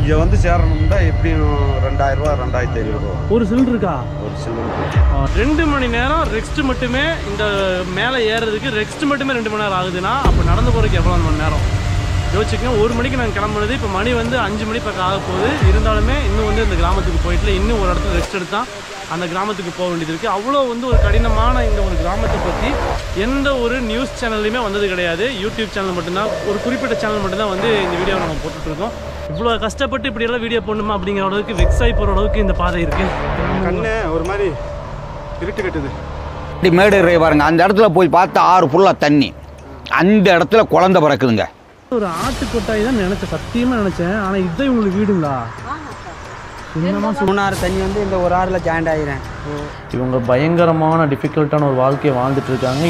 இங்கே வந்து சேரணும்னா எப்படியும் ரெண்டாயிரம் ரூபா ரெண்டாயிரத்தி ஐநூறுரூவா ஒரு சிலிண்டருக்கா ஒரு சிலிண்டர் ரெண்டு மணி நேரம் ரெக்ஸ்ட் மட்டுமே இந்த மேலே ஏறுறதுக்கு ரெக்ஸ்ட் மட்டுமே ரெண்டு மணி நேரம் ஆகுதுன்னா அப்போ நடந்து போகிறதுக்கு எவ்வளோ மணி நேரம் யோசிச்சுக்கங்க ஒரு மணிக்கு நாங்கள் கிளம்புனது இப்போ மணி வந்து அஞ்சு மணி பக்கம் ஆக போகுது இருந்தாலுமே இன்னும் வந்து இந்த கிராமத்துக்கு போயிட்டு இன்னும் ஒரு இடத்துல ரெஸ்ட் எடுத்தால் அந்த கிராமத்துக்கு போக வேண்டியது இருக்குது அவ்வளோ வந்து ஒரு கடினமான இந்த ஒரு கிராமத்தை பற்றி எந்த ஒரு நியூஸ் சேனல்லையுமே வந்தது கிடையாது யூடியூப் சேனல் மட்டும்தான் ஒரு குறிப்பிட்ட சேனல் மட்டும்தான் வந்து இந்த வீடியோவை நம்ம போட்டுட்ருக்கோம் இவ்வளோ கஷ்டப்பட்டு இப்படியெல்லாம் வீடியோ போடணுமா அப்படிங்கிற அளவுக்கு வெக்ஸ் ஆகி போகிற அளவுக்கு இந்த பாதை இருக்குது கண்ணு ஒரு மாதிரி இருட்டு கட்டுது இப்படி மேடு இருக்கு பாருங்க அந்த இடத்துல போய் பார்த்தா ஆறு ஃபுல்லாக தண்ணி அந்த இடத்துல குழந்தை பிறக்குதுங்க ஒரு ஆட்டு கொட்டாய் தான் நினைச்சேன் சத்தியமா நினைச்சேன் ஆனா இதுதான் இவங்களுக்கு வீடுங்களா என்னமா மூணாறு தண்ணி வந்து இந்த ஒரு ஆறில் ஜாயிண்ட் ஆகிறேன் இவங்க பயங்கரமான டிஃபிகல்ட்டான ஒரு வாழ்க்கையை வாழ்ந்துட்டு இருக்காங்க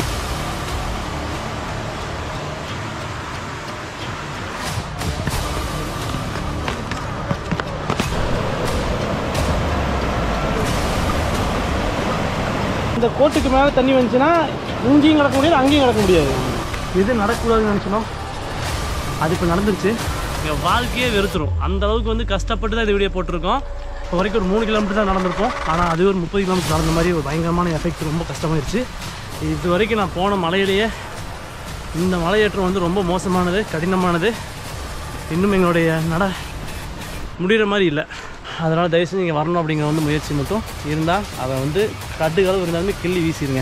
இந்த கோட்டுக்கு மேலே தண்ணி வந்துச்சுன்னா இங்கேயும் கிடக்க முடியாது அங்கேயும் கிடக்க முடியாது எது நடக்கக்கூடாதுன்னு நினச்சனோ அது இப்போ நடந்துருச்சு எங்கள் வாழ்க்கையே வெறுத்துரும் அந்த அளவுக்கு வந்து கஷ்டப்பட்டு தான் இந்த வீடியோ போட்டிருக்கோம் இப்போ வரைக்கும் ஒரு மூணு கிலோமீட்டர் தான் நடந்திருப்போம் ஆனால் அது ஒரு முப்பது கிலோமீட்டர் நடந்த மாதிரி ஒரு பயங்கரமான எஃபெக்ட் ரொம்ப கஷ்டமாயிருச்சு இது வரைக்கும் நான் போன மலையிலேயே இந்த மலையேற்றம் வந்து ரொம்ப மோசமானது கடினமானது இன்னும் எங்களுடைய நட முடிகிற மாதிரி இல்லை அதனால் தயவுசெய்து நீங்கள் வரணும் அப்படிங்கிற வந்து முயற்சி மட்டும் இருந்தால் அதை வந்து கட்டுகளவு இருந்தாலுமே கிள்ளி வீசிடுங்க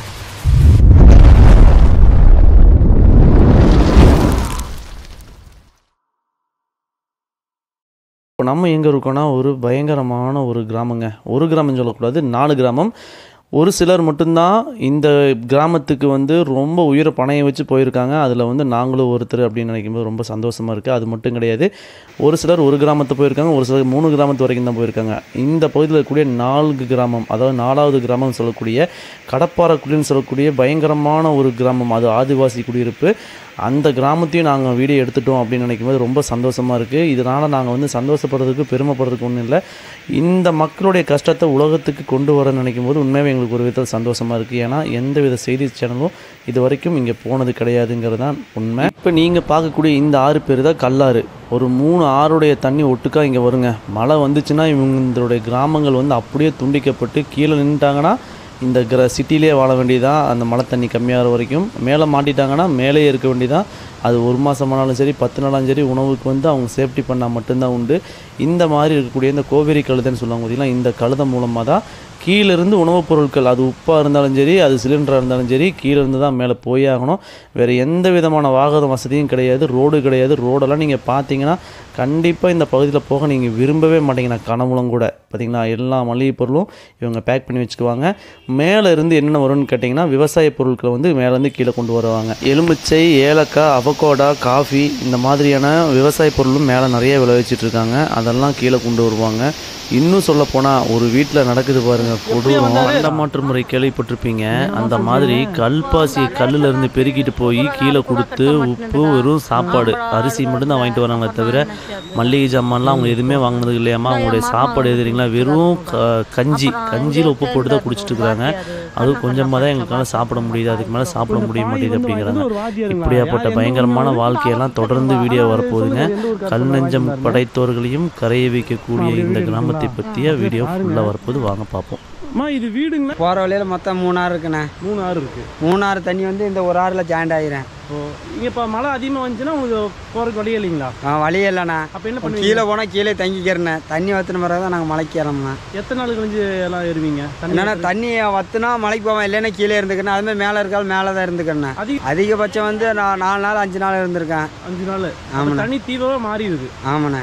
இப்போ நம்ம எங்கே இருக்கோம்னா ஒரு பயங்கரமான ஒரு கிராமங்க ஒரு கிராமம் சொல்லக்கூடாது நாலு கிராமம் ஒரு சிலர் மட்டும்தான் இந்த கிராமத்துக்கு வந்து ரொம்ப உயிரை பணைய வச்சு போயிருக்காங்க அதில் வந்து நாங்களும் ஒருத்தர் அப்படின்னு நினைக்கும்போது ரொம்ப சந்தோஷமாக இருக்குது அது மட்டும் கிடையாது ஒரு சிலர் ஒரு கிராமத்து போயிருக்காங்க ஒரு சிலர் மூணு கிராமத்து வரைக்கும் தான் போயிருக்காங்க இந்த பகுதியில் இருக்கக்கூடிய நான்கு கிராமம் அதாவது நாலாவது கிராமம் சொல்லக்கூடிய கடப்பாறைக்குடின்னு சொல்லக்கூடிய பயங்கரமான ஒரு கிராமம் அது ஆதிவாசி குடியிருப்பு அந்த கிராமத்தையும் நாங்கள் வீடியோ எடுத்துட்டோம் அப்படின்னு நினைக்கும்போது ரொம்ப சந்தோஷமாக இருக்குது இதனால் நாங்கள் வந்து சந்தோஷப்படுறதுக்கு பெருமைப்படுறதுக்கு ஒன்றும் இல்லை இந்த மக்களுடைய கஷ்டத்தை உலகத்துக்கு கொண்டு வர நினைக்கும் போது உண்மையாகவே எங்களுக்கு ஒரு விதத்தில் சந்தோஷமாக இருக்குது ஏன்னா எந்த வித செய்தி சேனலும் இது வரைக்கும் இங்கே போனது கிடையாதுங்கிறது தான் உண்மை இப்போ நீங்கள் பார்க்கக்கூடிய இந்த ஆறு பேர் தான் கல்லாறு ஒரு மூணு ஆறுடைய தண்ணி ஒட்டுக்கா இங்கே வருங்க மழை வந்துச்சுன்னா இவங்களுடைய கிராமங்கள் வந்து அப்படியே துண்டிக்கப்பட்டு கீழே நின்றுட்டாங்கன்னா இந்த கிர சிட்டிலே வாழ வேண்டியதான் அந்த மழை தண்ணி கம்மியாகிற வரைக்கும் மேலே மாட்டிட்டாங்கன்னா மேலேயே இருக்க வேண்டியதான் அது ஒரு மாதமானாலும் சரி பத்து நாளாலும் சரி உணவுக்கு வந்து அவங்க சேஃப்டி பண்ணால் மட்டும்தான் உண்டு இந்த மாதிரி இருக்கக்கூடிய இந்த கோவேரி கழுதைன்னு சொல்லுவாங்க பார்த்தீங்களா இந்த கழுதை மூலமாக தான் கீழிருந்து உணவுப் பொருட்கள் அது உப்பாக இருந்தாலும் சரி அது சிலிண்டராக இருந்தாலும் சரி கீழே இருந்து தான் மேலே போய் ஆகணும் வேறு எந்த விதமான வாகன வசதியும் கிடையாது ரோடு கிடையாது ரோடெல்லாம் நீங்கள் பார்த்தீங்கன்னா கண்டிப்பாக இந்த பகுதியில் போக நீங்கள் விரும்பவே மாட்டீங்க நான் கனவுலம் கூட பார்த்தீங்களா எல்லா மளிகை பொருளும் இவங்க பேக் பண்ணி வச்சுக்குவாங்க மேலே இருந்து என்னென்ன வரும்னு கேட்டிங்கன்னா விவசாய பொருட்களை வந்து மேலேருந்து கீழே கொண்டு வருவாங்க எலுமிச்சை ஏலக்காய் அவகோடா காஃபி இந்த மாதிரியான விவசாய பொருளும் மேலே நிறைய விளைவிச்சிட்டு இருக்காங்க அதெல்லாம் கீழே கொண்டு வருவாங்க இன்னும் சொல்ல போனால் ஒரு வீட்டில் நடக்குது பாருங்க கொடூரம் அண்டமாற்று முறை கேள்விப்பட்டிருப்பீங்க அந்த மாதிரி கல்பாசியை கல்லுல இருந்து பெருக்கிட்டு போய் கீழே கொடுத்து உப்பு வெறும் சாப்பாடு அரிசி மட்டும்தான் வாங்கிட்டு வராங்களே தவிர மல்லிகை ஜாமான்லாம் அவங்க எதுவுமே வாங்கினது இல்லையாம்மா அவங்களுடைய சாப்பாடு எதுறீங்களா வெறும் க கஞ்சி கஞ்சியில் உப்பு போட்டு தான் குடிச்சிட்டு இருக்கிறாங்க அதுவும் கொஞ்சமாக தான் எங்களுக்கால சாப்பிட முடியுது அதுக்கு மேலே சாப்பிட முடிய மாட்டேங்குது அப்படிங்கிறாங்க இப்படியாப்பட்ட பயங்கரமான வாழ்க்கையெல்லாம் தொடர்ந்து வீடியோ வரப்போகுதுங்க கல் நெஞ்சம் படைத்தோர்களையும் கரைய வைக்கக்கூடிய இந்த கிராமத்தை பற்றிய வீடியோ ஃபுல்லாக வரப்போது வாங்க பார்ப்போம் இது வீடுங்களா போகிற வழியில் மொத்தம் மூணாறு இருக்குண்ணே மூணு ஆறு இருக்கு மூணாறு தண்ணி வந்து இந்த ஒரு ஆறில் ஜாயிண்ட் ஆகிறேன் இங்கே இப்போ மழை அதிகமாக வந்துச்சுன்னா உங்களுக்கு போகிறதுக்கு வழியே இல்லைங்களா வழி இல்லைண்ணே அப்போ என்ன பண்ணுவீங்க கீழே போனால் கீழே தங்கிக்கிறேண்ணே தண்ணி வற்றின பிறகு தான் நாங்கள் மலைக்கு ஏறோம்ண்ணே எத்தனை நாள் கழிஞ்சு எல்லாம் ஏறுவீங்க தண்ணி என்னன்னா தண்ணி வத்துனா மலைக்கு போவேன் இல்லைன்னா கீழே இருந்துக்கணும் அதுமாதிரி மேலே இருக்கால் மேலே தான் இருந்துக்கண்ணே அதிக அதிகபட்சம் வந்து நான் நாலு நாள் அஞ்சு நாள் இருந்திருக்கேன் அஞ்சு நாள் அப்ப ஆமாண்ணே. தண்ணி தீவிரமாக மாறிடுது ஆமாண்ணே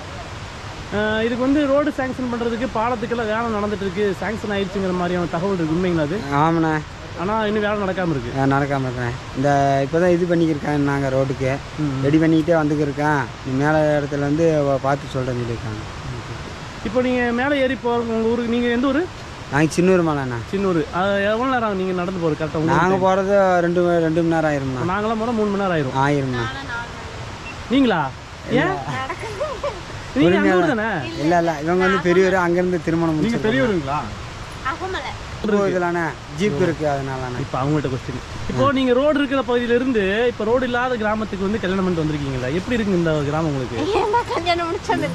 அஹ் இதுக்கு வந்து ரோடு சேங்ஷன் பண்ணுறதுக்கு பாலத்துக்கெல்லாம் வேலை நடந்துட்டு இருக்கு சேங்ஷன் ஆயிடுச்சுங்கிற மாதிரியான தகவல் இருக்கு உண்மைங்களா அது ஆமாண்ணே ஆனால் இன்னும் வேலை நடக்காமல் இருக்கு நான் நடக்காம இருக்கேன் இந்த இப்போ தான் இது பண்ணிக்கிருக்கேன் நாங்கள் ரோட்டுக்கு ரெடி பண்ணிக்கிட்டே வந்துக்கிருக்கேன் நீ மேலே இடத்துல வந்து வ- பார்த்து சொல்கிறேன்னு சொல்லியிருக்காங்க இப்போ நீங்கள் மேலே ஏறி போகிற உங்கள் ஊருக்கு நீங்கள் எந்த ஊர் நாங்கள் சின்னூர் மலைண்ணா சின்னூர் அது எவ்வளோ நேரம் ஆகும் நீங்கள் நடந்து போகிறது கரெக்டாக நாங்கள் போகிறது ரெண்டு ம- ரெண்டு மணி நேரம் ஆயிரும்ண்ணா நாங்களாம் போனால் மூணு மணி நேரம் ஆயிரும் ஆயிரும்ண்ணா நீங்களா ஏன் நீங்கள் அந்த ஊர் தானே இல்லை இல்லை இவங்க வந்து பெரியவர் அங்கேருந்து திருமணம் நீங்கள் முடிச்சிருக்காங்க பெரியவருங்களா அகமலை இதுலாண்ணே ஜீப் இருக்குது அதனாலண்ணே இப்போ அவங்கள்ட்ட கொஸ்டின் இப்போ நீங்க ரோடு இருக்கிற பகுதியில இருந்து இப்போ ரோடு இல்லாத கிராமத்துக்கு வந்து கல்யாணம் பண்ணிட்டு வந்திருக்கீங்களா எப்படி இருக்கு இந்த கிராமம் உங்களுக்கு ஏன்டா கல்யாணம் முடிச்சது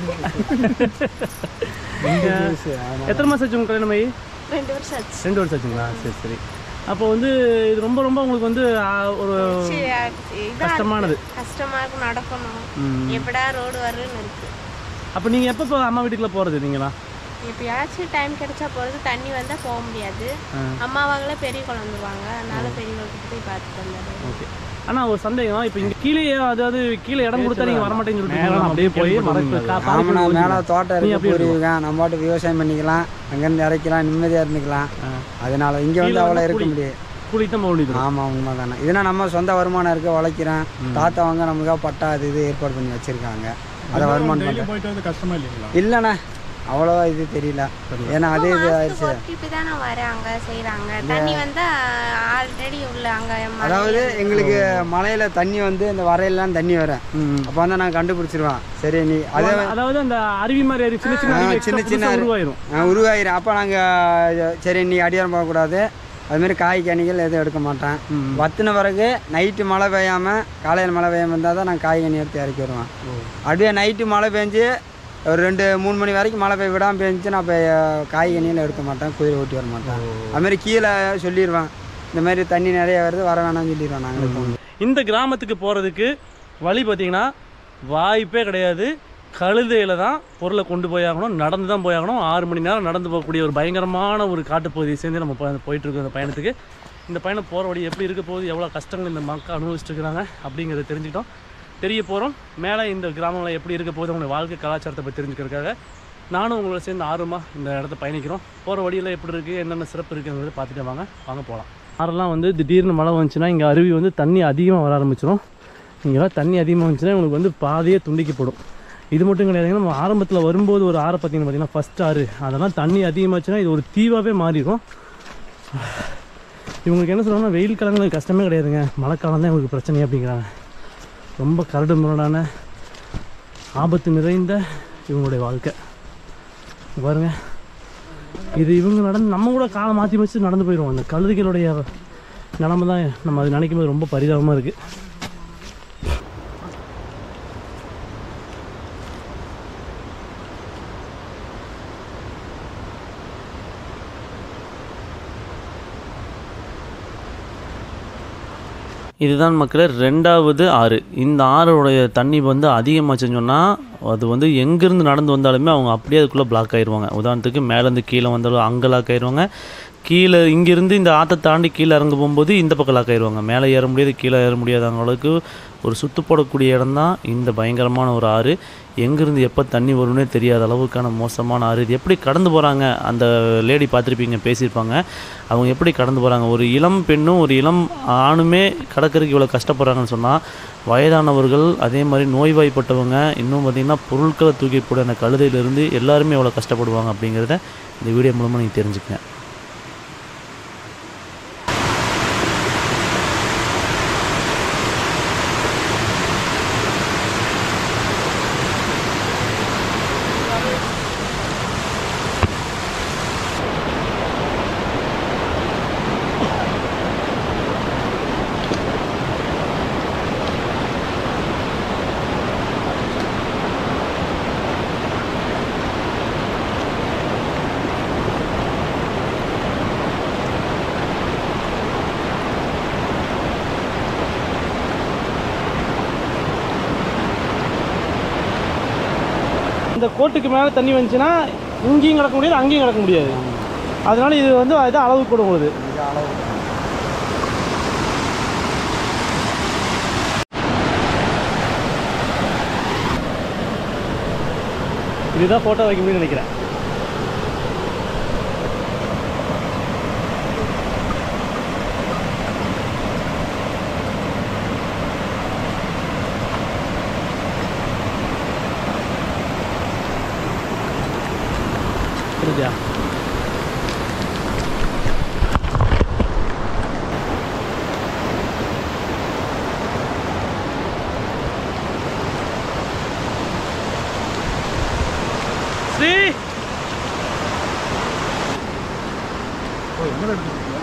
எத்தனை மாசம் ஆச்சு உங்க கல்யாணம் ஆகி ரெண்டு வருஷம் ஆச்சு ரெண்டு வருஷம் ஆச்சுங்களா சரி சரி அப்போ வந்து இது ரொம்ப ரொம்ப உங்களுக்கு வந்து ஆ, ஒரு சரி, இதா கஷ்டமானது இருக்கு. கஷ்டமா இருக்கு நடக்கணும் ம். எப்படா ரோடு வரும்னு இருக்கு அப்போ நீங்க எப்போ இப்போ அம்மா வீட்டுக்குள்ள போறது நீங்களா எப்பயாச்சும் டைம் கிடைச்சா போறது தண்ணி வந்தா போக முடியாது அம்மாவாங்களே பெரிய குளம் வந்துருவாங்க அதனால பெரிய குளத்துக்கு போய் பார்த்துட்டு வந்துடுறேன் ஓகே ஆனா ஒரு சந்தேகம் இப்போ இங்க கீழே அதாவது கீழே இடம் கொடுத்தா நீங்க வர மாட்டேன்னு சொல்லிட்டு அப்படியே போய் மரத்து ஆமாண்ணா மேலே தோட்டம் நீ இருக்கு அப்படியே போயிருக்கா நம்ம பாட்டு விவசாயம் பண்ணிக்கலாம் அங்கேருந்து இறக்கலாம் நிம்மதியாக இருந்துக்கலாம் அதனால இங்கே வந்து கீழே அவ்வளோ வந்து இருக்க கூலி. முடியாது கூலிக்கு தான் போக வேண்டியது ஆமாம் உண்மை தானே இதுனா நம்ம சொந்த வருமானம் இருக்க உழைக்கிறேன் தாத்தா அவங்க நமக்காக பட்டா அது இது ஏற்பாடு பண்ணி வச்சிருக்காங்க அதை வருமானம் பண்ணுறேன் போயிட்டு வந்து கஷ்டமா இல்லைங்களா இல்லைண்ணே அவ்வளோவா இது தெரியல ஏன்னா அதே இது ஆயிடுச்சு ஒரு ட்ரிப்பு தானே வராங்க செய்றாங்க தண்ணி வந்தா ஆல்ரெடி உள்ள அங்க மலை அதாவது எங்களுக்கு மலையில தண்ணி வந்து இந்த வரையெல்லாம் தண்ணி வரும் அப்போ வந்து நான் கண்டுபிடிச்சிருவேன் சரி நீ அதே அதாவது அந்த அருவி மாதிரி அருவி சின்ன சின்ன ஆ, அருவி சின்ன extra சின்ன புதுசா அருவி. உருவாயிரும் ஆ, உருவாயிரும் அப்போ நாங்கள் சரி நீ அடியாரம் போகக்கூடாது அதுமாரி காய் கனிகள் எதுவும் எடுக்க மாட்டேன் வத்தின பிறகு நைட்டு மழை பெய்யாமல் காலையில் மழை பெய்யாமல் இருந்தால் தான் நான் காய் கனி எடுத்து இறக்கி வருவேன் அப்படியே நைட்டு மழை பெஞ்சு ஒரு ரெண்டு மூணு மணி வரைக்கும் மழை பெய்ய விடாமல் பெஞ்சு நான் இப்போ காய் கனியில் எடுக்க மாட்டேன் குதிரை ஓட்டி வர மாட்டேன் அதுமாரி கீழே சொல்லிடுவேன் இந்த மாதிரி தண்ணி நிறைய வருது வர வேணாம்னு சொல்லிடுவேன் நாங்கள் இந்த கிராமத்துக்கு போகிறதுக்கு வழி பார்த்தீங்கன்னா வாய்ப்பே கிடையாது கழுதையில் தான் பொருளை கொண்டு போயாகணும் நடந்து தான் போயாகணும் ஆறு மணி நேரம் நடந்து போகக்கூடிய ஒரு பயங்கரமான ஒரு காட்டுப்பகுதியை சேர்ந்து நம்ம போ- போயிட்டுருக்கோம் இந்த பயணத்துக்கு இந்த பயணம் போகிற வழி எப்படி இருக்க போகுது எவ்வளோ கஷ்டங்கள் இந்த மக்கள் அனுபவிச்சுட்டு இருக்கிறாங்க அப்படிங்கிறத தெரிஞ்சுக்கிட்டோம் தெரிய போகிறோம் மேலே இந்த கிராமங்களில் எப்படி இருக்க போகுது அவங்களுடைய வாழ்க்கை கலாச்சாரத்தை பற்றி தெரிஞ்சுக்கிறதுக்காக நானும் உங்களோட சேர்ந்து ஆர்வமாக இந்த இடத்த பயணிக்கிறோம் போகிற வழியில் எப்படி இருக்குது என்னென்ன சிறப்பு இருக்குங்கிறத பார்த்துட்டு வாங்க வாங்க போகலாம் ஆறெல்லாம் வந்து திடீர்னு மழை வந்துச்சுன்னா இங்கே அருவி வந்து தண்ணி அதிகமாக வர ஆரம்பிச்சிடும் இங்கெல்லாம் தண்ணி அதிகமாக வந்துச்சுன்னா உங்களுக்கு வந்து பாதையே துண்டிக்கப்படும் இது மட்டும் கிடையாதுங்க நம்ம ஆரம்பத்தில் வரும்போது ஒரு ஆறை பார்த்தீங்கன்னா பார்த்தீங்கன்னா ஃபஸ்ட் ஆறு அதெல்லாம் தண்ணி அதிகமாச்சுன்னா இது ஒரு தீவாகவே மாறிடும் இவங்களுக்கு என்ன சொல்கிறாங்கன்னா வெயில் காலங்களுக்கு கஷ்டமே கிடையாதுங்க மழைக்காலம் தான் இவங்களுக்கு பிரச்சனை அப்படிங்கிறாங்க ரொம்ப கரடு முரடான ஆபத்து நிறைந்த இவங்களுடைய வாழ்க்கை இங்க பாருங்க இது இவங்க நடந்து நம்ம கூட காலை மாற்றி வச்சு நடந்து போயிடுவோம் அந்த கழுதைகளுடைய நிலமை தான் நம்ம அது நினைக்கும் போது ரொம்ப பரிதாபமாக இருக்குது இதுதான் மக்களே ரெண்டாவது ஆறு இந்த ஆறுடைய தண்ணி வந்து அதிகமாச்சுன்னு சொன்னால் அது வந்து எங்கேருந்து நடந்து வந்தாலுமே அவங்க அப்படியே அதுக்குள்ளே பிளாக் ஆயிடுவாங்க உதாரணத்துக்கு மேலேருந்து கீழே வந்தாலும் அங்கே லாக் ஆயிடுவாங்க கீழே இங்கேருந்து இந்த ஆற்றை தாண்டி கீழே இறங்க போகும்போது இந்த பக்கம் லாக் ஆயிடுவாங்க மேலே ஏற முடியாது கீழே ஏற முடியாத அளவுக்கு ஒரு சுத்து போடக்கூடிய இடம் தான் இந்த பயங்கரமான ஒரு ஆறு எங்கேருந்து எப்போ தண்ணி வரும்னே தெரியாத அளவுக்கான மோசமான ஆறு இது எப்படி கடந்து போகிறாங்க அந்த லேடி பார்த்துருப்பீங்க பேசியிருப்பாங்க அவங்க எப்படி கடந்து போகிறாங்க ஒரு இளம் பெண்ணும் ஒரு இளம் ஆணுமே கடற்கரைக்கு இவ்வளோ கஷ்டப்படுறாங்கன்னு சொன்னால் வயதானவர்கள் அதே மாதிரி நோய்வாய்ப்பட்டவங்க இன்னும் பார்த்திங்கன்னா பொருட்களை தூக்கி போட அந்த கழுதையிலிருந்து எல்லாருமே எவ்வளோ கஷ்டப்படுவாங்க அப்படிங்கிறத இந்த வீடியோ மூலமாக நீங்கள் தெரிஞ்சுக்கங்க இந்த கோட்டுக்கு மேலே தண்ணி வந்துச்சுன்னா இங்கேயும் கிடக்க முடியாது அங்கேயும் கிடக்க முடியாது அதனால இது வந்து இது அளவு கூட உங்களுக்கு இதுதான் ஃபோட்டோ வைக்க முடியும்னு நினைக்கிறேன் புரியுதா ஸ்ரீ கேமரா எடுத்துருக்கீங்களா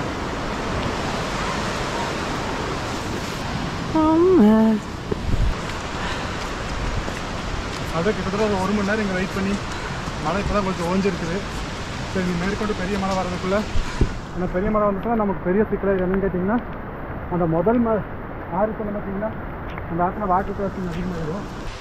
அதான் கிட்டத்தட்ட ஒரு ஒரு மணி நேரம் இங்கே வெயிட் பண்ணி மழை இப்போ தான் கொஞ்சம் ஓஞ்சிருக்குது சரி நீ மேற்கொண்டு பெரிய மழை வர்றதுக்குள்ளே ஆனால் பெரிய மழை வந்துச்சுன்னா நமக்கு பெரிய சிக்கல் என்னன்னு கேட்டிங்கன்னா அந்த முதல் ம ஆறு சொன்ன பார்த்தீங்கன்னா அந்த ஆற்றில் வாட்டர் கிராசிங் அதிகமாகிடும்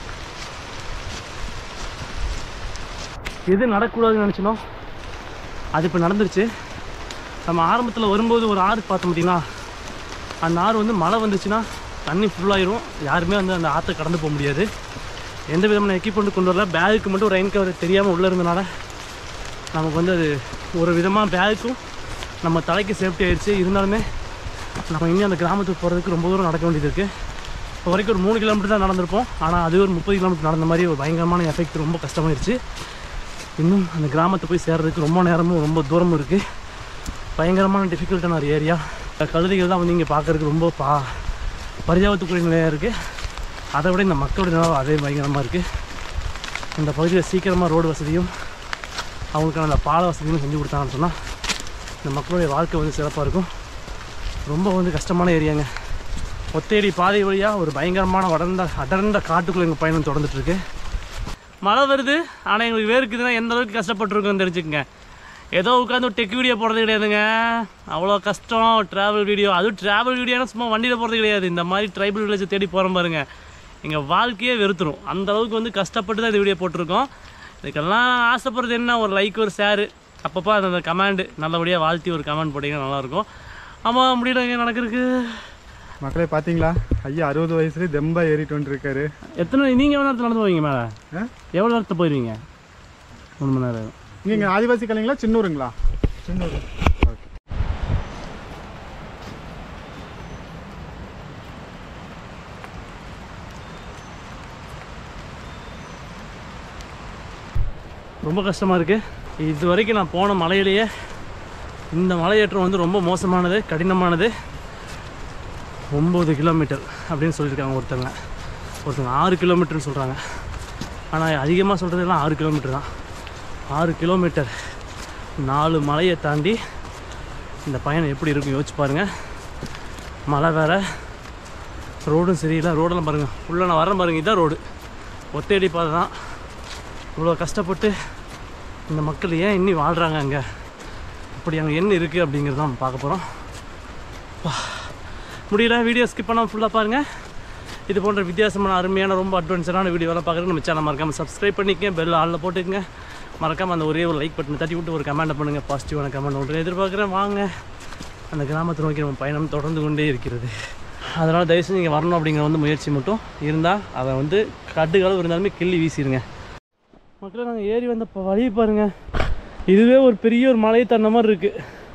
எது நடக்கக்கூடாதுன்னு நினச்சினோ அது இப்போ நடந்துருச்சு நம்ம ஆரம்பத்தில் வரும்போது ஒரு ஆறு பார்த்தோம் பார்த்தீங்களா அந்த ஆறு வந்து மழை வந்துச்சுன்னா தண்ணி ஃபுல்லாயிரும் யாருமே வந்து அந்த ஆற்றை கடந்து போக முடியாது எந்த விதமான எக்யூப்மெண்ட் கொண்டு வரல பேகுக்கு மட்டும் ரெயின் கவர் தெரியாமல் உள்ளே இருந்தனால நமக்கு வந்து அது ஒரு விதமாக பேகுக்கும் நம்ம தலைக்கு சேஃப்டி ஆயிடுச்சு இருந்தாலுமே நம்ம இன்னும் அந்த கிராமத்துக்கு போகிறதுக்கு ரொம்ப தூரம் நடக்க வேண்டியது இருக்குது இப்போ வரைக்கும் ஒரு மூணு கிலோமீட்டர் தான் நடந்திருப்போம் ஆனால் அது ஒரு முப்பது கிலோமீட்டர் நடந்த மாதிரி ஒரு பயங்கரமான எஃபெக்ட் ரொம்ப கஷ்டமாயிருச்சு இன்னும் அந்த கிராமத்தை போய் சேர்றதுக்கு ரொம்ப நேரமும் ரொம்ப தூரமும் இருக்குது பயங்கரமான டிஃபிகல்ட்டான ஒரு ஏரியா கழுதைகள் தான் வந்து இங்கே பார்க்குறதுக்கு ரொம்ப பா பரிதாபத்துக்குரிய நிலையாக இருக்குது அதை விட இந்த மக்களுடைய நிலம் அதே பயங்கரமாக இருக்குது இந்த பகுதியில் சீக்கிரமாக ரோடு வசதியும் அவங்களுக்கான அந்த பால வசதியும் செஞ்சு கொடுத்தாங்கன்னு சொன்னால் இந்த மக்களுடைய வாழ்க்கை வந்து சிறப்பாக இருக்கும் ரொம்ப வந்து கஷ்டமான ஏரியாங்க ஒத்தையடி பாதை வழியாக ஒரு பயங்கரமான வடர்ந்த அடர்ந்த காட்டுக்குள்ளே எங்கள் பயணம் தொடர்ந்துட்டு இருக்கு மழை வருது ஆனால் எங்களுக்கு வேர்க்குதுன்னா எந்த அளவுக்கு கஷ்டப்பட்டுருக்கோன்னு தெரிஞ்சுக்கங்க ஏதோ உட்காந்து ஒரு டெக் வீடியோ போடுறது கிடையாதுங்க அவ்வளோ கஷ்டம் ட்ராவல் வீடியோ அதுவும் ட்ராவல் வீடியோனா சும்மா வண்டியில் போகிறது கிடையாது இந்த மாதிரி ட்ரைபல் வில்லேஜை தேடி போகிறோம் பாருங்க எங்கள் வாழ்க்கையே வெறுத்துரும் அந்த அளவுக்கு வந்து கஷ்டப்பட்டு தான் இந்த வீடியோ போட்டிருக்கோம் இதுக்கெல்லாம் ஆசைப்படுறது என்ன ஒரு லைக் ஒரு ஷேரு அப்பப்போ அந்த கமெண்டு நல்லபடியாக வாழ்த்தி ஒரு கமெண்ட் போட்டிங்கன்னா நல்லாயிருக்கும் ஆமாம் முடியல எங்கே நடக்கிறதுக்கு மக்களே பார்த்தீங்களா ஐயா அறுபது வயசுலேயே தெம்பா ஏறிட்டு வந்துருக்காரு எத்தனை நீங்கள் எவ்வளோ நேரத்தில் நடந்து போவீங்க மேலே ஆ? எவ்வளோ நேரத்தில் போயிடுவீங்க மூணு மணி நேரம் நீங்கள் ஆதிவாசி கலைங்களா சின்னூருங்களா சின்னூர் ஓகே ரொம்ப கஷ்டமாக இருக்குது இது வரைக்கும் நான் போன மலையிலேயே இந்த மலையேற்றம் வந்து ரொம்ப மோசமானது கடினமானது ஒம்பது கிலோமீட்டர் அப்படின்னு சொல்லியிருக்காங்க ஒருத்தங்க ஒருத்தங்க ஆறு கிலோமீட்டர்னு சொல்கிறாங்க ஆனால் அதிகமாக சொல்கிறதெல்லாம் ஆறு கிலோமீட்டர் தான் ஆறு கிலோமீட்டர் நாலு மலையை தாண்டி இந்த பயணம் எப்படி இருக்கும் யோசிச்சு பாருங்கள் மழை வேற ரோடும் சரியில்லை ரோடெல்லாம் பாருங்கள் உள்ளே நான் வரேன் பாருங்கள் இதான் ரோடு ஒத்தையடி பாதை தான் இவ்வளோ கஷ்டப்பட்டு இந்த மக்கள் ஏன் இன்னி வாழ்கிறாங்க அங்கே அப்படி அங்கே என்ன இருக்குது அப்படிங்கிறது தான் பார்க்க போகிறோம் முடியல வீடியோ ஸ்கிப் பண்ணாமல் ஃபுல்லாக பாருங்கள் இது போன்ற வித்தியாசமான அருமையான ரொம்ப அட்வான்ஸான வீடியோலாம் பார்க்குறதுக்கு நம்ம சேனல் மறக்காமல் சப்ஸ்கிரைப் பண்ணிக்கங்க பெல் ஆளில் போட்டுக்கங்க மறக்காமல் அந்த ஒரே ஒரு லைக் பட்டன் தட்டி விட்டு ஒரு கமெண்ட் பண்ணுங்கள் பாசிட்டிவான கமெண்ட் ஒன்று எதிர்பார்க்குறேன் வாங்க அந்த கிராமத்தை நோக்கி நம்ம பயணம் தொடர்ந்து கொண்டே இருக்கிறது அதனால் தயவுசெய்து நீங்கள் வரணும் அப்படிங்கிற வந்து முயற்சி மட்டும் இருந்தால் அதை வந்து கட்டுகளவு இருந்தாலுமே கிள்ளி வீசிடுங்க மக்களே நாங்கள் ஏறி வந்த ப- வழியை பாருங்க இதுவே ஒரு பெரிய ஒரு மலையை தந்த மாதிரி இருக்கு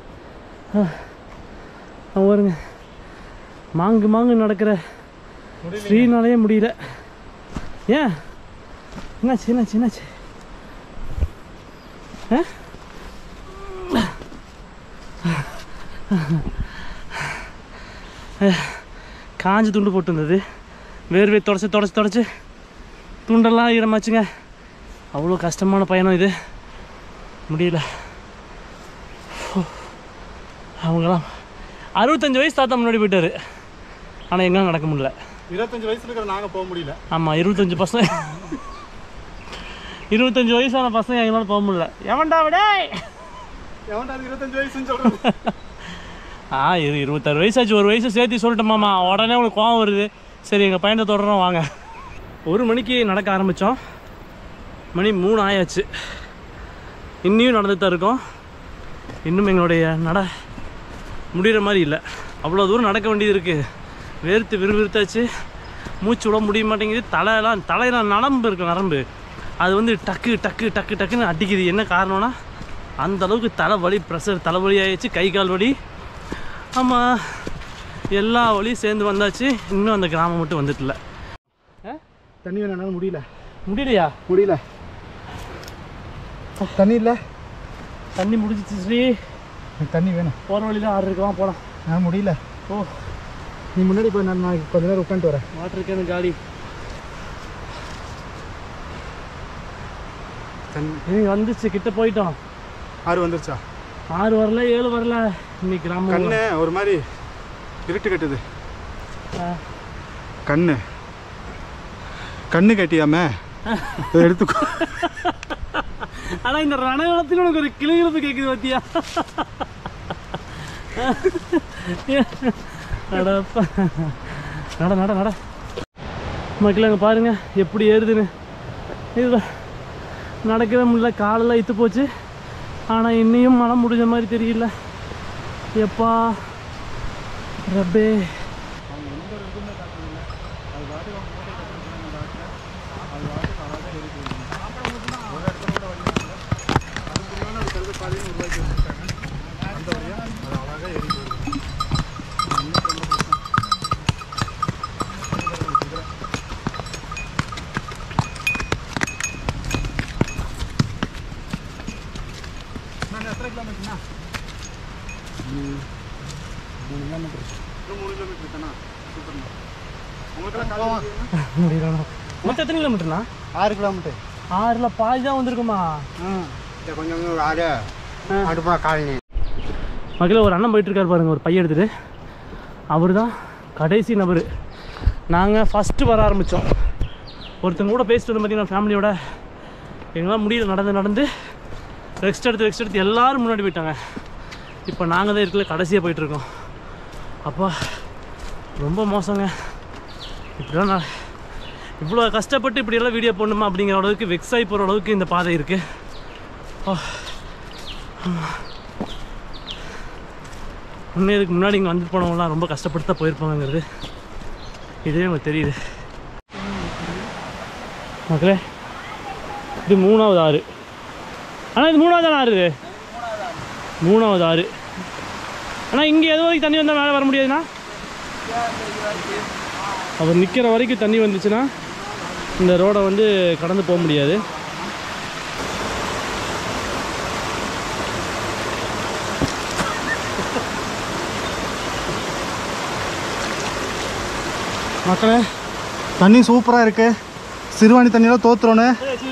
அங்க பாருங்க மாங்கு மாங்கு நடக்கிற ஸ்ரீனாலே முடியல ஏன் என்னாச்சு என்னாச்சு என்னாச்சு ஆ? காஞ்சு துண்டு போட்டிருந்தது வேர்வை தொடச்சி தொடச்சி தொடச்சி துண்டெல்லாம் ஈரமாச்சுங்க அவ்வளோ கஷ்டமான பயணம் இது முடியல அவங்களாம் அறுபத்தஞ்சு வயசு தாத்தா முன்னாடி போயிட்டாரு ஆனால் எங்களால் நடக்க முடியல இருபத்தஞ்சு வயசுல இருக்கிற நாங்கள் போக முடியல ஆமாம் இருபத்தஞ்சு பசங்க இருபத்தஞ்சு வயசான பசங்க எங்களால் போக முடியல எவன்டா விடே எவன்டா அது இருபத்தஞ்சு வயசுன்னு சொல்கிறேன் ஆ இது இருபத்தாறு வயசாச்சு ஒரு வயசு சேர்த்து சொல்லிட்டோமாமா உடனே உங்களுக்கு கோவம் வருது சரி எங்கள் பையனை தொடரோம் வாங்க ஒரு மணிக்கு நடக்க ஆரம்பித்தோம் மணி மூணு ஆயாச்சு இன்னியும் நடந்துட்டு தான் இருக்கோம் இன்னும் எங்களுடைய நட முடிகிற மாதிரி இல்லை அவ்வளோ தூரம் நடக்க வேண்டியது இருக்குது வேர்த்து விறுவிறுத்தாச்சு மூச்சு விட முடிய மாட்டேங்குது தலையெல்லாம் தலையெல்லாம் நரம்பு இருக்கு நரம்பு அது வந்து டக்கு டக்கு டக்கு டக்குன்னு அடிக்குது என்ன காரணம்னா அந்த அளவுக்கு தலைவலி ப்ரெஷர் தலைவலி ஆயிடுச்சு கை கால் வலி ஆமாம் எல்லா வழியும் சேர்ந்து வந்தாச்சு இன்னும் அந்த கிராமம் மட்டும் வந்துட்டுல தண்ணி வேணாலும் முடியல முடியலையா முடியல தண்ணி இல்லை தண்ணி முடிஞ்சிச்சு ஸ்ரீ எனக்கு தண்ணி வேணும் போகிற வழியில் ஆறு இருக்கலாம் போகலாம் ஆ முடியல ஓ நீ முன்னாடி போய் நான் நான் கொஞ்ச நேரம் உட்காந்துட்டு வரேன் வாட்டர் கேனு காலி தண்ணி இனி வந்துச்சு கிட்ட போயிட்டோம் ஆறு வந்துருச்சா ஆறு வரல ஏழு வரல இன்னைக்கு கிராமம் கண்ணு ஒரு மாதிரி இருட்டு கட்டுது ஆ. கண்ணு கண்ணு கட்டியாம இதை எடுத்துக்கோ ஆனா இந்த ரணகாலத்தில் உனக்கு ஒரு கிளுகிழப்பு கேக்குது பாத்தியா அடப்பா. நட நட நட மக்கள் அங்கே பாருங்க எப்படி ஏறுதுன்னு இதுதான் நடக்கவே முடியல காலெல்லாம் இத்து போச்சு ஆனால் இன்னையும் மழை முடிஞ்ச மாதிரி தெரியல எப்பா ரப்பே முடியல மொத்தம் எத்தனை கிலோமீட்டர்னா ஆறு கிலோமீட்டர் ஆறுல பாதி தான் வந்திருக்குமா கொஞ்சம் கொஞ்சம் ஆறு அடுப்பா காலனி மக்களே ஒரு அண்ணன் போயிட்டு இருக்காரு பாருங்க ஒரு பையன் எடுத்துட்டு அவர் தான் கடைசி நபர் நாங்கள் ஃபஸ்ட்டு வர ஆரம்பித்தோம் ஒருத்தங்க கூட பேசிட்டு வந்து பார்த்தீங்கன்னா ஃபேமிலியோட எங்களால் முடியல நடந்து நடந்து ரெஸ்ட் எடுத்து ரெஸ்ட் எடுத்து எல்லாரும் முன்னாடி போயிட்டாங்க இப்போ நாங்கள் தான் இருக்கல கடைசியாக போயிட்டுருக்கோம் அப்பா ரொம்ப மோசங்க இப்படிலாம் நான் இவ்வளோ கஷ்டப்பட்டு இப்படியெல்லாம் வீடியோ போடணுமா அப்படிங்கிற அளவுக்கு வெக்ஸ் ஆகி போகிற அளவுக்கு இந்த பாதை இருக்குது உண்மையாக இதுக்கு முன்னாடி இங்கே வந்துட்டு போனவங்களாம் ரொம்ப கஷ்டப்பட்டு தான் போயிருப்பாங்கங்கிறது இதே உங்களுக்கு தெரியுது மக்களே இது மூணாவது ஆறு ஆனால் இது மூணாவது தானே ஆறு இது மூணாவது ஆறு ஆனால் இங்கே எது வரைக்கும் தண்ணி வந்தால் மேலே வர முடியாதுண்ணா அவர் நிற்கிற வரைக்கும் தண்ணி வந்துச்சுன்னா இந்த ரோடை வந்து கடந்து போக முடியாது மக்களே தண்ணி சூப்பராக இருக்கு சிறுவாணி தண்ணியெல்லாம் தோத்துறோன்னு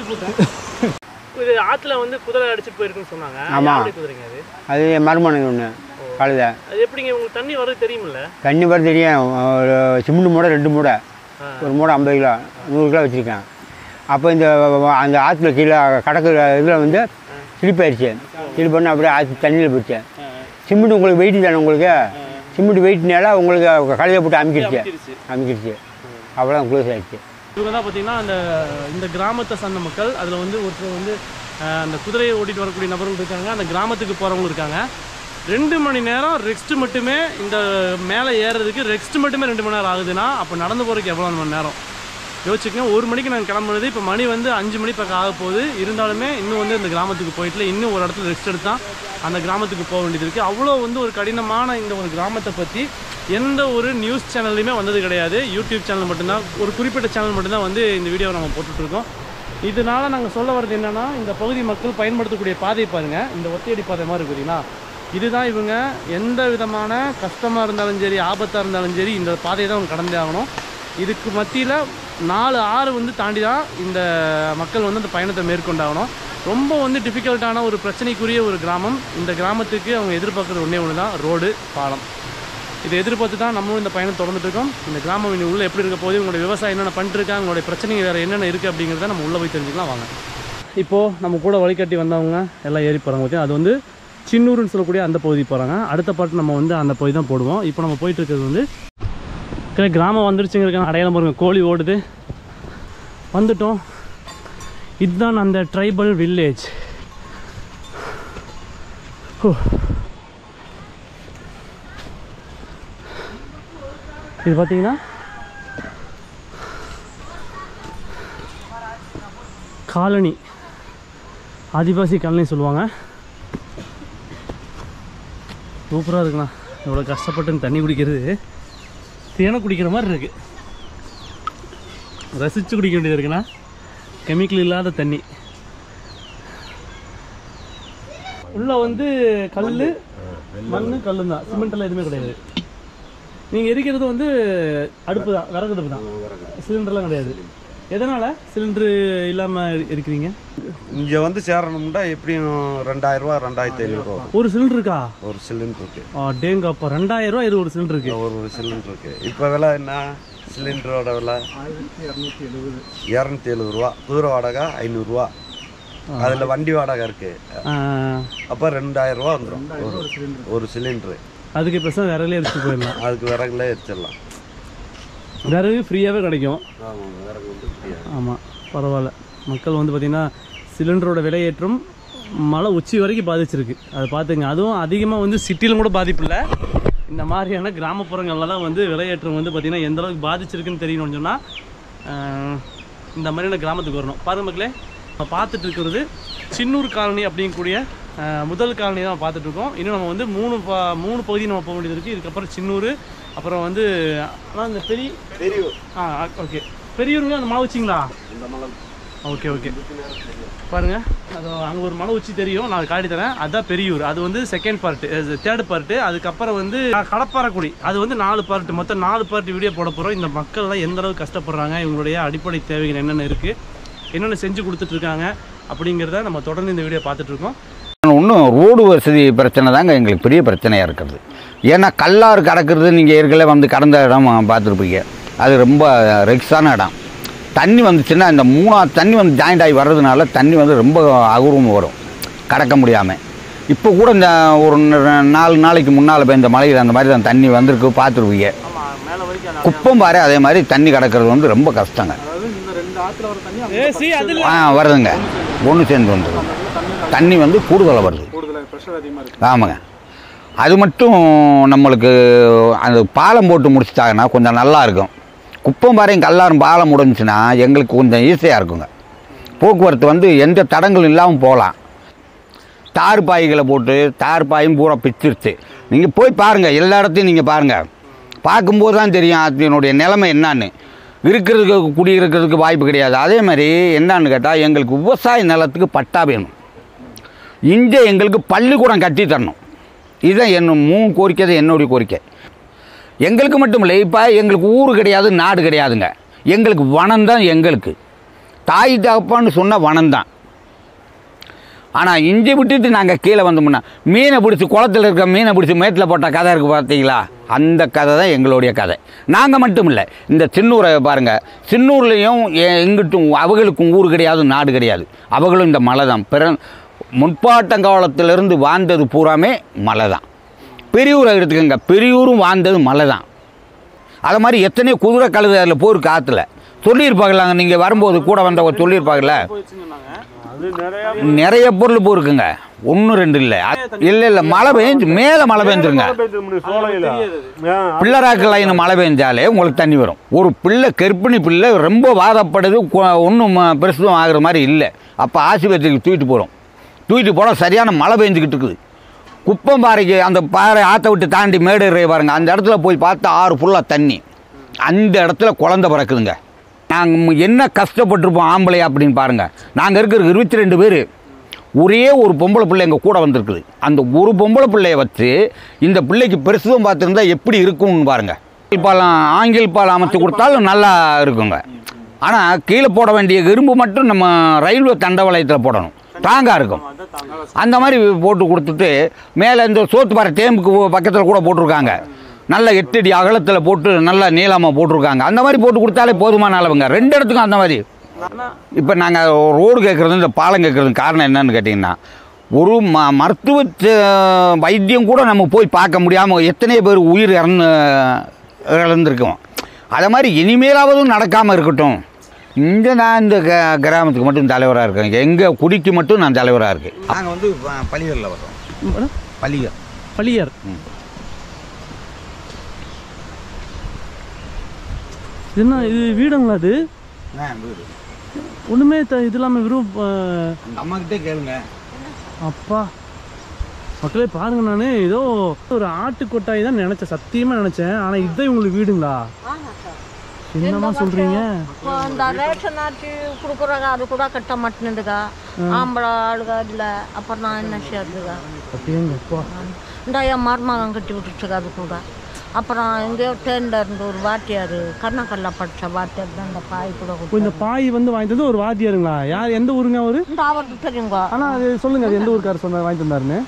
இது ஆற்றுல வந்து குதிரை அடிச்சுட்டு போயிருக்குன்னு சொன்னாங்க ஆமா. யாருடைய குதிரைங்க அது அது மருமனுக்கு ஒன்று கழுதை அது எப்படிங்க உங்களுக்கு தண்ணி வர்றது தெரியுமில்ல தண்ணி வர தெரியும் ஒரு சிமெண்ட் மூடை ரெண்டு மூடை ஆ. ஒரு மூடை ஐம்பது கிலோ நூறு கிலோ வச்சுருக்கேன் அப்போ இந்த அந்த ஆற்றுல கீழே கடற்கரை இதில் வந்து ஸ்லிப் ஆயிடுச்சு ஸ்லிப் பண்ணி அப்படியே ஆற்று தண்ணியில் போயிடுச்சு சிமெண்ட் உங்களுக்கு வெயிட் தானே உங்களுக்கு சிமெண்ட் வெயிட்னால உங்களுக்கு கழுதை போட்டு அமுக்கிடுச்சு அமுக்கிடுச்சு. அமுக்கிடுச்சு அவ்வளோ க்ளோஸ் ஆயிடுச்சு இவங்க தான் பார்த்தீங்கன்னா அந்த இந்த கிராமத்தை சார்ந்த மக்கள் அதில் வந்து ஒருத்தர் வந்து அஹ், அந்த குதிரையை ஓட்டிட்டு வரக்கூடிய நபர்கள் இருக்காங்க அந்த கிராமத்துக்கு போகிறவங்களும் இருக்காங்க ரெண்டு மணி நேரம் ரெஸ்ட் மட்டுமே இந்த மேலே ஏறுறதுக்கு ரெஸ்ட் மட்டுமே ரெண்டு மணி நேரம் ஆகுதுன்னா அப்போ நடந்து போகிறதுக்கு எவ்வளோ மணி நேரம் யோசிச்சுக்கங்க ஒரு மணிக்கு நாங்கள் கிளம்புனது இப்போ மணி வந்து அஞ்சு மணி பக்கம் ஆக போகுது இருந்தாலுமே இன்னும் வந்து இந்த கிராமத்துக்கு போயிட்டுல இன்னும் ஒரு இடத்துல ரெஸ்ட் எடுத்தா அந்த கிராமத்துக்கு போக வேண்டியது இருக்குது அவ்வளோ வந்து ஒரு கடினமான இந்த ஒரு கிராமத்தை பற்றி எந்த ஒரு நியூஸ் சேனல்லையுமே வந்தது கிடையாது யூடியூப் சேனல் மட்டும்தான் ஒரு குறிப்பிட்ட சேனல் மட்டும்தான் வந்து இந்த வீடியோவை நம்ம போட்டுட்ருக்கோம் இதனால நாங்கள் சொல்ல வர்றது என்னன்னா இந்த பகுதி மக்கள் பயன்படுத்தக்கூடிய பாதை பாருங்கள் இந்த ஒத்தையடி பாதை மாதிரி இருக்குதுங்களா இதுதான் இவங்க எந்த விதமான கஷ்டமாக இருந்தாலும் சரி ஆபத்தாக இருந்தாலும் சரி இந்த பாதையை தான் அவங்க கடந்தே ஆகணும் இதுக்கு மத்தியில் நாலு ஆறு வந்து தாண்டி தான் இந்த மக்கள் வந்து அந்த பயணத்தை மேற்கொண்டாகணும் ரொம்ப வந்து டிஃபிகல்ட்டான ஒரு பிரச்சனைக்குரிய ஒரு கிராமம் இந்த கிராமத்துக்கு அவங்க எதிர்பார்க்குறது ஒன்றே ஒன்று தான் ரோடு பாலம் இதை எதிர்பார்த்து தான் நம்மளும் இந்த பயணம் தொடர்ந்துட்டு இருக்கோம் இந்த கிராமம் இனி உள்ள எப்படி இருக்க போகுது உங்களுடைய விவசாயம் என்னென்ன பண்ணிருக்காங்க உங்களுடைய பிரச்சனைங்க வேறு என்னென்ன இருக்குது அப்படிங்கிறத நம்ம உள்ளே போய் தெரிஞ்சுக்கலாம் வாங்க இப்போது நம்ம கூட வழிகாட்டி வந்தவங்க எல்லாம் ஏறி போகிறாங்க பார்த்தீங்கன்னா அது வந்து சின்னூர்னு சொல்லக்கூடிய அந்த பகுதி போகிறாங்க அடுத்த பாட்டு நம்ம வந்து அந்த பகுதி தான் போடுவோம் இப்போ நம்ம போயிட்டு இருக்கிறது வந்து கிட்ட கிராமம் வந்துருச்சுங்கிறக்கான அடையாளம் பாருங்க கோழி ஓடுது வந்துட்டோம் இதுதான் அந்த ட்ரைபல் வில்லேஜ் இது பார்த்தீங்கன்னா காலனி ஆதிவாசி காலனி சொல்லுவாங்க சூப்பராக இருக்குண்ணா இவ்வளோ கஷ்டப்பட்டு தண்ணி குடிக்கிறது தேனை குடிக்கிற மாதிரி இருக்கு ரசித்து குடிக்க வேண்டியது இருக்குண்ணா கெமிக்கல் இல்லாத தண்ணி உள்ள வந்து கல் மண் கல் தான் சிமெண்ட் எல்லாம் எதுவுமே கிடையாது நீங்கள் எரிக்கிறது வந்து அடுப்பு தான் விறகு அடுப்பு தான் சிலிண்டர்லாம் கிடையாது எதனால் சிலிண்டரு இல்லாமல் இருக்கிறீங்க இங்கே வந்து சேரணும்னா எப்படியும் ரெண்டாயிரம் ரூபா ரெண்டாயிரத்தி ஐநூறுரூவா வரும். ஒரு சிலிண்டர் இருக்கா ஒரு சிலிண்டர் இருக்கு டேங்கப்பா ரெண்டாயிரம் ரூபா இது ஒரு சிலிண்டர் இருக்கு ஒரு ஒரு சிலிண்டர் இருக்கு இப்போ விலை என்ன சிலிண்டரோட விலை இரநூத்தி எழுபது ரூபா குதிரை வாடகை ஐநூறுரூவா அதில் வண்டி வாடகை இருக்கு ஆ, அப்போ ரெண்டாயிரம் ரூபா வந்துடும் ஒரு ஒரு சிலிண்டரு அதுக்கு பேச விறகுலே எடுத்துட்டு போயிடலாம் அதுக்கு விறகுல எரிச்சிடலாம் விறகு ஃப்ரீயாகவே கிடைக்கும் ஆமாம் விறகு வந்து ஃப்ரீயா ஆமாம் பரவாயில்ல மக்கள் வந்து பார்த்திங்கன்னா சிலிண்டரோட விலையேற்றம் மழை உச்சி வரைக்கும் பாதிச்சிருக்கு அதை பார்த்துங்க அதுவும் அதிகமாக வந்து சிட்டிலும் கூட பாதிப்பு இல்லை இந்த மாதிரியான கிராமப்புறங்கள்லாம் வந்து விலையேற்றம் வந்து பார்த்திங்கன்னா எந்த அளவுக்கு பாதிச்சிருக்குன்னு தெரியணும்னு சொன்னால் இந்த மாதிரியான கிராமத்துக்கு வரணும் பாருங்க மக்களே நம்ம பார்த்துட்டு இருக்கிறது சின்னூர் காலனி அப்படிங்கக்கூடிய அஹ், முதல் காலனி தான் பார்த்துட்டு இருக்கோம் இன்னும் நம்ம வந்து மூணு ப மூணு பகுதி நம்ம போக வேண்டியது இருக்குது இதுக்கப்புறம் சின்னூர் அப்புறம் வந்து ஆனால் இந்த பெரிய பெரிய ஆ ஓகே பெரியவங்க அந்த மலை வச்சிங்களா ஓகே ஓகே பாருங்க அது அங்கே ஒரு மலை உச்சி தெரியும் நான் காட்டி தரேன் அதுதான் பெரியூர் அது வந்து செகண்ட் பார்ட்டு தேர்ட் பார்ட்டு அதுக்கப்புறம் வந்து கடப்பாறைக்குடி அது வந்து நாலு பார்ட்டு மொத்தம் நாலு பார்ட் வீடியோ போட போகிறோம் இந்த மக்கள்லாம் எந்த அளவுக்கு கஷ்டப்படுறாங்க இவங்களுடைய அடிப்படை தேவைகள் என்னென்ன இருக்குது என்னென்ன செஞ்சு கொடுத்துட்டு இருக்காங்க அப்படிங்கிறத நம்ம தொடர்ந்து இந்த வீடியோ பார்த்துட்டு இருக்கோம் இன்னும் ரோடு வசதி பிரச்சனை தாங்க எங்களுக்கு பெரிய பிரச்சனையாக இருக்கிறது ஏன்னா கல்லாறு கடக்கிறது நீங்கள் ஏற்கனவே வந்து கடந்த இடம் பார்த்துருப்பீங்க அது ரொம்ப ரெக்ஸான இடம் தண்ணி வந்துச்சுன்னா இந்த மூணா தண்ணி வந்து ஜாயிண்ட் ஆகி வர்றதுனால தண்ணி வந்து ரொம்ப அகுரம் வரும் கடக்க முடியாமல் இப்போ கூட இந்த ஒரு ந- நாலு நாளைக்கு முன்னால் பெய்ந்த மழையில் அந்த மாதிரி தான் தண்ணி வந்திருக்கு பார்த்துருப்பீங்க குப்பம் பாரு அதே மாதிரி தண்ணி கடக்கிறது வந்து ரொம்ப கஷ்டங்க அதாவது இந்த ரெண்டு ஆற்றுல வர தண்ணி ஏ சி அது ஆ வருதுங்க ஒன்று சேர்ந்து வந்துடும் தண்ணி வந்து கூடுதலாக வருது கூடுதலாக ப்ரெஷர் அதிகமாக இருக்கு ஆமாங்க அது மட்டும் நம்மளுக்கு அந்த பாலம் போட்டு முடிச்சிட்டாங்கன்னா கொஞ்சம் நல்லா இருக்கும் குப்பம் பாறையும் கல்லாரும் பாலம் முடிஞ்சுன்னா எங்களுக்கு கொஞ்சம் ஈஸியாக இருக்குங்க போக்குவரத்து வந்து எந்த தடங்களும் இல்லாமல் போகலாம் தார் பாய்களை போட்டு தார் பாயும் பூரா பிச்சிருச்சு நீங்கள் போய் பாருங்கள் எல்லா இடத்தையும் நீங்கள் பாருங்கள் பார்க்கும்போது தான் தெரியும் அதனுடைய நிலைமை என்னன்னு இருக்கிறதுக்கு குடியிருக்கிறதுக்கு வாய்ப்பு கிடையாது அதே மாதிரி என்னன்னு கேட்டால் எங்களுக்கு விவசாய நிலத்துக்கு பட்டா வேணும் இங்கே எங்களுக்கு பள்ளிக்கூடம் கட்டி தரணும் இதுதான் என்ன மூணு கோரிக்கை தான் என்னுடைய கோரிக்கை எங்களுக்கு மட்டும் இல்லை இப்போ எங்களுக்கு ஊர் கிடையாது நாடு கிடையாதுங்க எங்களுக்கு வனம் தான் எங்களுக்கு தாய் தகப்பான்னு சொன்னால் வனம் தான் ஆனால் இஞ்சி விட்டுட்டு நாங்கள் கீழே வந்தோம்னா மீனை பிடிச்சி குளத்துல இருக்க மீனை பிடிச்சி மேட்டில் போட்ட கதை இருக்குது பார்த்தீங்களா அந்த கதை தான் எங்களுடைய கதை நாங்கள் மட்டும் இல்லை இந்த சின்னூரை பாருங்கள் சின்னூர்லேயும் எங்கிட்டும் அவங்களுக்கும் ஊர் கிடையாது நாடு கிடையாது அவங்களும் இந்த மலை தான் பிற முற்பாட்டங்காலத்திலிருந்து வாழ்ந்தது பூராமே மலை தான் பெரியூரை எடுத்துக்கோங்க பெரியூரும் வாழ்ந்தது மலை தான் அது மாதிரி எத்தனையோ குதிரை கழுது அதில் போயிருக்கு ஆற்றுல சொல்லியிருப்பாங்களாங்க நீங்கள் வரும்போது கூட வந்தவங்க சொல்லியிருப்பாங்கல்ல நிறைய பொருள் போயிருக்குங்க ஒன்று ரெண்டு இல்லை இல்லை இல்லை மழை பெஞ்சு மேலே மழை பெஞ்சிருங்க பிள்ளராக்கு லைன் மழை பெஞ்சாலே உங்களுக்கு தண்ணி வரும் ஒரு பிள்ளை கர்ப்பிணி பிள்ளை ரொம்ப வாதப்படுது ஒன்றும் பெருசும் ஆகுற மாதிரி இல்லை அப்போ ஆஸ்பத்திரிக்கு தூக்கிட்டு போகிறோம் தூக்கிட்டு போனால் சரியான மழை பெஞ்சுக்கிட்டு இருக்குது குப்பம் பாறைக்கு அந்த பாறை ஆற்ற விட்டு தாண்டி மேடு ஏறி பாருங்க அந்த இடத்துல போய் பார்த்தா ஆறு ஃபுல்லாக தண்ணி அந்த இடத்துல குழந்த பிறக்குதுங்க நாங்கள் என்ன கஷ்டப்பட்டிருப்போம் ஆம்பளை அப்படின்னு பாருங்கள் நாங்கள் இருக்கிற இருபத்தி ரெண்டு பேர் ஒரே ஒரு பொம்பளை பிள்ளை எங்கள் கூட வந்திருக்குது அந்த ஒரு பொம்பளை பிள்ளைய வச்சு இந்த பிள்ளைக்கு பெருசும் பார்த்துருந்தா எப்படி இருக்கும்னு பாருங்கள் ஆங்கில் பாலம் ஆங்கில் பாலம் அமைச்சு கொடுத்தாலும் நல்லா இருக்குங்க ஆனால் கீழே போட வேண்டிய இரும்பு மட்டும் நம்ம ரயில்வே தண்டவாளயத்தில் போடணும் ஸ்ட்ராங்காக இருக்கும் அந்த மாதிரி போட்டு கொடுத்துட்டு மேலே இந்த சோத்துப்பாறை டேமுக்கு பக்கத்தில் கூட போட்டிருக்காங்க நல்ல எட்டடி அகலத்தில் போட்டு நல்லா நீளமாக போட்டிருக்காங்க அந்த மாதிரி போட்டு கொடுத்தாலே போதுமான அளவுங்க ரெண்டு இடத்துக்கும் அந்த மாதிரி இப்போ நாங்கள் ரோடு கேட்குறது இந்த பாலம் கேட்குறது காரணம் என்னன்னு கேட்டிங்கன்னா ஒரு ம மருத்துவ ச- வைத்தியம் கூட நம்ம போய் பார்க்க முடியாமல் எத்தனையோ பேர் உயிர் இறந்து இழந்திருக்கோம் அதை மாதிரி இனிமேலாவதும் நடக்காமல் இருக்கட்டும் இங்கே நான் இந்த க கிராமத்துக்கு மட்டும் தலைவராக இருக்கேன் எங்கள் குடிக்கு மட்டும் நான் தலைவராக இருக்கேன் நாங்கள் வந்து பள்ளிகளில் வர்றோம் பள்ளிகள் பள்ளியார் என்ன இது வீடுங்களா அது வீடு ஒன்றுமே த இது இல்லாமல் வெறும் அஹ், அந்த அம்மாக்கிட்டே கேளுங்க அப்பா மக்களே பாருங்க நான் ஏதோ ஒரு ஆட்டு கொட்டாய் தான் நினைச்சேன் சத்தியமா நினைச்சேன் ஆனா இதுதான் உங்களுக்கு வீடுங்களா என்னமா சொல்றீங்க இப்போ இந்த ரேஷன் அரிசி கொடுக்குறாங்க அது கூட கட்ட மாட்டேனுதுங்க ஆம்பளை ஆளுங்க இல்லை அப்புறம் நான் என்ன செய்யறதுங்க அப்படியேங்க அப்பா இந்த என் மருமகன் கட்டி விட்டுட்டுங்க அது கூட அப்புறம் எங்கேயோ தேர்ந்த இருந்து ஒரு வாத்தியார் கர்ணக்கல்ல படித்த வாத்தியார் தான் இந்த பாய் கூட இப்போ இந்த கொடுத்தாரு. பாய் வந்து வாங்கி தந்து ஒரு வாத்தியாருங்களா யார் எந்த ஊருங்க அவரு இந்த அவருக்கு தெரியுங்க ஆனால் அது சொல்லுங்க அது எந்த ஊருக்காரர் சொன்ன வாங்கி தந்தாருன்னு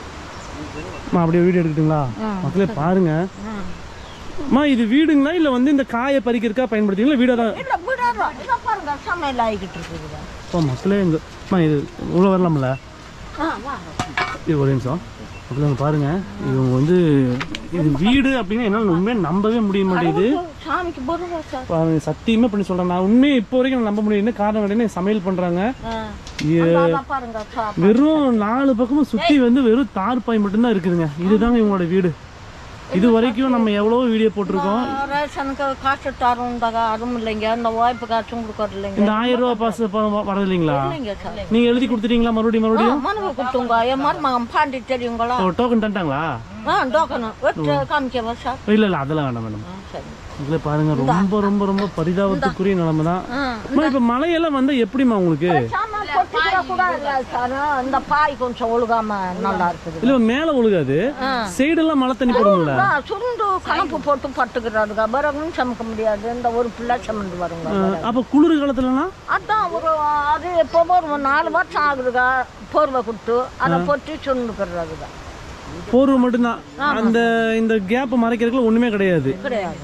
அம்மா அப்படியே வீடியோ எடுக்கட்டுங்களா மக்களே பாருங்க அம்மா இது வீடுங்களா இல்லை வந்து இந்த காயை பறிக்கிறதுக்காக பயன்படுத்திங்களா வீடாக தான் இல்லை விடாதான் இதை பாருங்க சமையல் ஆகிக்கிட்டு இருக்குதுங்க ஓ மக்களே இந்த அம்மா இது உள்ள வரலாம்ல ஆ வா இது ஒரு நிமிஷம் மக்களே இங்க பாருங்க இவங்க வந்து இது வீடு அப்படின்னு என்னால் உண்மையாக நம்பவே முடிய மாட்டேங்குது சாமிக்கு பொருள் சார் பாருங்க, சத்தியமே பண்ணி சொல்கிறேன் நான் உண்மையை இப்போ வரைக்கும் நான் நம்ப முடியும் என்ன காரணம் கேட்டீங்கன்னா சமையல் பண்ணுறாங்க அதான் பாருங்க சாப்பிட வெறும் நாலு பக்கமும் சுற்றி வந்து வெறும் தார் பாய் மட்டும்தான் இருக்குதுங்க இதுதாங்க இவங்களோட வீடு இது வரைக்கும் நம்ம எவ்வளோ வீடியோ போட்டிருக்கோம் ரேஷனுக்கு காசு தரும்டாங்க அதுவும் இல்லைங்க இந்த வாய்ப்பு காசும் கொடுக்கறது இல்லைங்க இந்த ஆயிரம் ரூபா பாஸ் வரது இல்லைங்களா இல்லைங்க சார் நீங்கள் எழுதி கொடுத்துட்டீங்களா மறுபடியும் மறுபடியும் மனுவை கொடுத்துங்க என் மருமகன் பாண்டி தெரியுங்களா ஓ டோக்கன் தந்துட்டாங்களா ஆ டோக்கனு வெட்டு காமிக்கவா சார் இல்லை இல்லை அதெல்லாம் வேண்டாம் மேடம் ஆ, சரி இதில் பாருங்க ரொம்ப ரொம்ப ரொம்ப பரிதாபத்துக்குரிய நிலைமை தான் ஆ அம்மா, இப்போ மழையெல்லாம் வந்தால் எப்படிம்மா உங்களுக்கு சாமான் கொட்டிக்கிற கூட இல்லை சார் இந்த பாய் கொஞ்சம் ஒழுகாம நல்லா இருக்குது இல்லை மேலே ஒழுகாது சைடெல்லாம் மழை தண்ணி போடுங்களா ஆ, சுருண்டு கணக்கு போட்டு பட்டுக்கிறாருங்க பிறகும் சமைக்க முடியாது இந்த ஒரு பிள்ளை சமந்து வருங்க பிறகு. அப்போ குளிர் காலத்துலலாம் அதான் ஒரு அது எப்போ ஒரு நாலு வருஷம் ஆகுதுங்க போர்வை கொடுத்து அதை பொட்டி சுருண்டுக்கிறதுங்க போர்வை மட்டும்தான் அந்த இந்த கேப்பை மறைக்கிறதுக்குள்ள ஒன்றுமே கிடையாது கிடையாது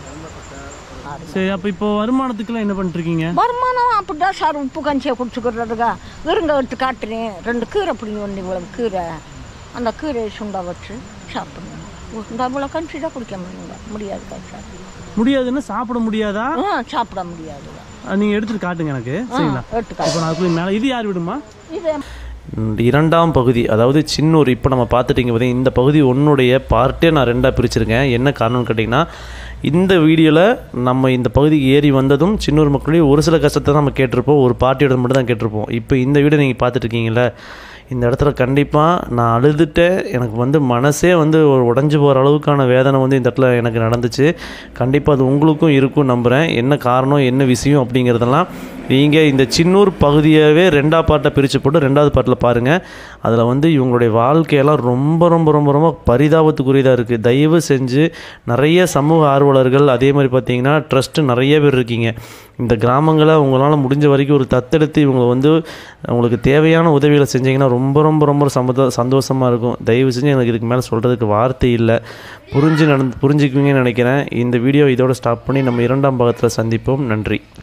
சரி அப்போ இப்போ வருமானத்துக்குலாம் என்ன பண்ணிட்டு இருக்கீங்க வருமானம் அப்படிதான் சார் உப்பு கஞ்சியை குடிச்சுக்கிறதுங்க விருங்க எடுத்து காட்டுறேன் ரெண்டு கீரை பிடிங்க ஒன்று இவ்வளவு கீரை அந்த கீரையை சுண்டா வச்சு சாப்பிடுங்க இந்த இவ்வளோ கஞ்சி தான் குடிக்க முடியுங்க முடியாது சார் முடியாதுன்னு சாப்பிட முடியாதா ஆ சாப்பிட முடியாதுங்க அஹ் நீங்க எடுத்துட்டு காட்டுங்க எனக்கு சரிங்களா எடுத்துக்காட்டு இப்போ நான் அதுக்குள்ள மேலே இது யார் விடுமா இது இந்த இரண்டாம் பகுதி அதாவது சின்னூர் இப்போ நம்ம பார்த்துட்டீங்க பார்த்தீங்க இந்த பகுதி ஒன்றுடைய பார்ட்டே நான் ரெண்டாக பிரிச்சிருக்கேன் என்ன காரணம்னு கேட்டிங்கன்னா இந்த வீடியோவில் நம்ம இந்த பகுதிக்கு ஏறி வந்ததும் சின்னூர் மக்களுடைய ஒரு சில கஷ்டத்தை நம்ம கேட்டிருப்போம் ஒரு பார்ட்டியோட மட்டும் தான் கேட்டிருப்போம் இப்போ இந்த வீடியோ நீங்கள் பார்த்துட்டு இருக்கீங்களே இந்த இடத்துல கண்டிப்பாக நான் அழுதுட்டேன் எனக்கு வந்து மனசே வந்து ஒரு உடஞ்சி போகிற அளவுக்கான வேதனை வந்து இந்த இடத்துல எனக்கு நடந்துச்சு கண்டிப்பாக அது உங்களுக்கும் இருக்கும் நம்புகிறேன் என்ன காரணம் என்ன விஷயம் அப்படிங்கிறதெல்லாம் நீங்கள் இந்த சின்னூர் பகுதியவே ரெண்டாவது பாட்டை பிரித்து போட்டு ரெண்டாவது பாட்டில் பாருங்கள் அதில் வந்து இவங்களுடைய வாழ்க்கையெல்லாம் ரொம்ப ரொம்ப ரொம்ப ரொம்ப பரிதாபத்துக்குரியதாக இருக்குது தயவு செஞ்சு நிறைய சமூக ஆர்வலர்கள் அதே மாதிரி பார்த்தீங்கன்னா ட்ரஸ்ட்டு நிறைய பேர் இருக்கீங்க இந்த கிராமங்களை உங்களால் முடிஞ்ச வரைக்கும் ஒரு தத்தெடுத்து இவங்களை வந்து உங்களுக்கு தேவையான உதவிகளை செஞ்சீங்கன்னா ரொம்ப ரொம்ப ரொம்ப சமத சந்தோஷமாக இருக்கும் தயவு செஞ்சு எனக்கு இதுக்கு மேலே சொல்கிறதுக்கு வார்த்தை இல்லை புரிஞ்சு நடந்து புரிஞ்சுக்குவீங்கன்னு நினைக்கிறேன் இந்த வீடியோ இதோட ஸ்டாப் பண்ணி நம்ம இரண்டாம் பாகத்தில் சந்திப்போம் நன்றி